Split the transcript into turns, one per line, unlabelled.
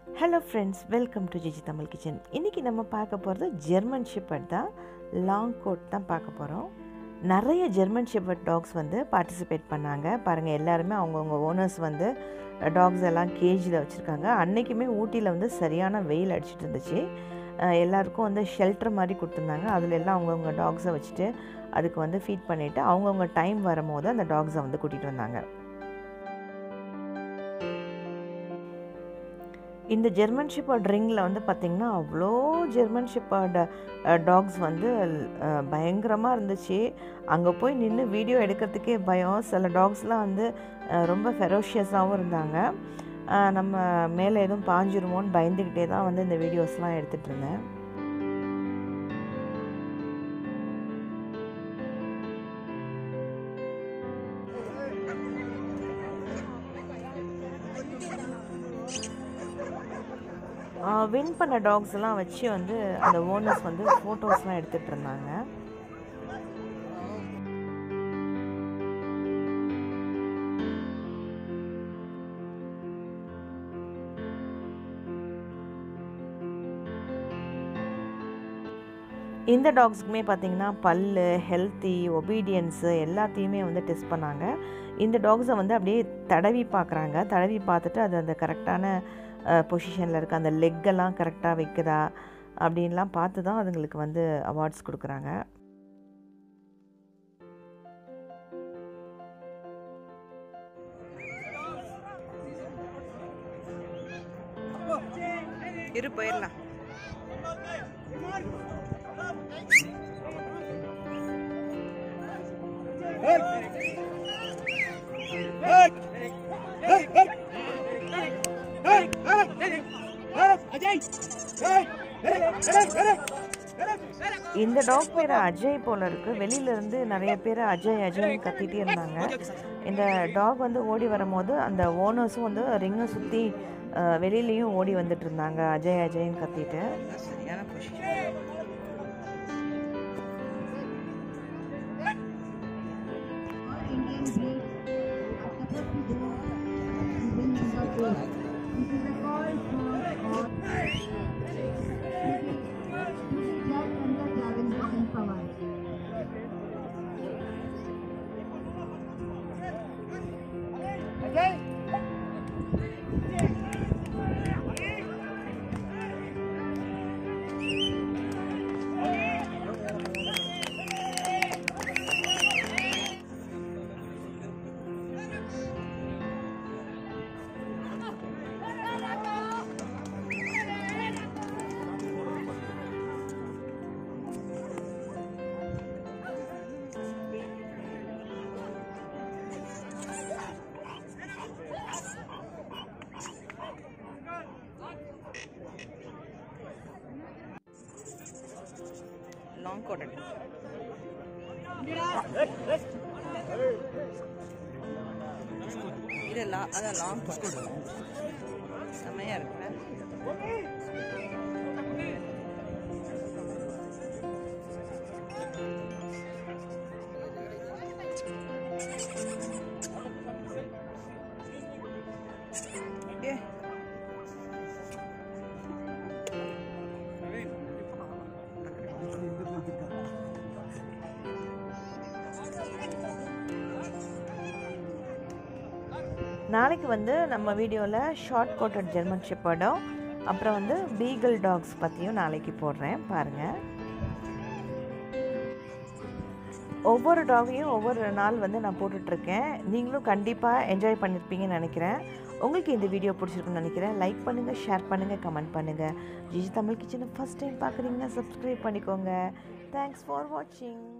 Hello friends welcome to GG Tamil kitchen இன்றைக்கி நம்ம பார்க்க போகிறது ஜெர்மன் ஷெப்பர்ட் தான் லாங் கோட் தான் பார்க்க போகிறோம் நிறைய ஜெர்மன் ஷெப்பர்ட் டாக்ஸ் வந்து பார்ட்டிசிபேட் பண்ணாங்க பாருங்கள் எல்லாருமே அவங்கவுங்க ஓனர்ஸ் வந்து டாக்ஸ் எல்லாம் கேஜில் வச்சுருக்காங்க அன்றைக்குமே ஊட்டியில் வந்து சரியான வெயில் அடிச்சிட்டு இருந்துச்சு அஹ் எல்லாருக்கும் வந்து ஷெல்டர் மாதிரி கொடுத்துருந்தாங்க அதில் எல்லாம் அவங்கவுங்க டாக்ஸை வச்சுட்டு அதுக்கு வந்து ஃபீட் பண்ணிவிட்டு அவங்கவுங்க டைம் வரும்போது அந்த டாக்ஸை வந்து கூட்டிகிட்டு வந்தாங்க இந்த ஜெர்மன் ஷிப்பர்ட் ரிங்கில் வந்து பார்த்திங்கன்னா அவ்வளோ ஜெர்மன் ஷிப்பர்டு டாக்ஸ் வந்து பயங்கரமாக இருந்துச்சு அங்கே போய் நின்று வீடியோ எடுக்கிறதுக்கே பயம் சில டாக்ஸ்லாம் வந்து அஹ், ரொம்ப ஃபெரோஷியஸாகவும் இருந்தாங்க அஹ், நம்ம மேலே எதுவும் பாஞ்சிருமோன்னு பயந்துக்கிட்டே தான் வந்து இந்த வீடியோஸ்லாம் எடுத்துகிட்டு இருந்தேன் வின் பண்ண டாக்ஸ்லாம் வச்சு வந்து அந்த ஓனர்ஸ் வந்து ஃபோட்டோஸ்லாம் எடுத்துகிட்டு இருந்தாங்க இந்த டாக்ஸுக்குமே பார்த்தீங்கன்னா பல்லு ஹெல்த்தி ஒபீடியன்ஸு எல்லாத்தையுமே வந்து டெஸ்ட் பண்ணாங்க இந்த டாக்ஸை வந்து அப்படியே தடவி பார்க்குறாங்க தடவி பார்த்துட்டு அது அந்த கரெக்டான பொசிஷனில் இருக்க அந்த லெக்கெல்லாம் கரெக்டாக வைக்குதா அப்படின்லாம் பார்த்து தான் அதுங்களுக்கு வந்து அவார்ட்ஸ் கொடுக்குறாங்க இரு போயிடலாம் இந்த டாக் பேர் அஜய் போல இருக்கு வெளியில இருந்து நிறைய பேர் அஜய் அஜய்னு கத்திட்டே இருந்தாங்க இந்த டாக் வந்து ஓடி வரும்போது அந்த ஓனர்ஸும் வந்து ரிங்கை சுற்றி வெளியிலையும் ஓடி வந்துட்டு இருந்தாங்க அஜய் அஜய்னு கத்திட்டு சரியான position
Indian breed are supposed to go and bring in the food. This is a call for all Jack and the Challenges and Pawar.
Long coated இது லா அதான் லாங் கோட்டட் செம்மையாக இருக்குல்ல ஏ நாளைக்கு வந்து நம்ம வீடியோவில் ஷார்ட் கோட்டட் ஜெர்மன் ஷெப்பர்டும் அப்புறம் வந்து பீகிள் டாக்ஸ் பற்றியும் நாளைக்கு போடுறேன் பாருங்கள் ஒவ்வொரு டாகையும் ஒவ்வொரு நாள் வந்து நான் போட்டுட்ருக்கேன் நீங்களும் கண்டிப்பாக என்ஜாய் பண்ணியிருப்பீங்கன்னு நினைக்கிறேன் உங்களுக்கு இந்த வீடியோ பிடிச்சிருக்குன்னு நினைக்கிறேன் லைக் பண்ணுங்கள் ஷேர் பண்ணுங்கள் கமெண்ட் பண்ணுங்கள் ஜிஜி தமிழ் கிச்சனை ஃபஸ்ட் டைம் பார்க்குறீங்கன்னா சப்ஸ்கிரைப் பண்ணிக்கோங்க தேங்க்ஸ் ஃபார் வாட்சிங்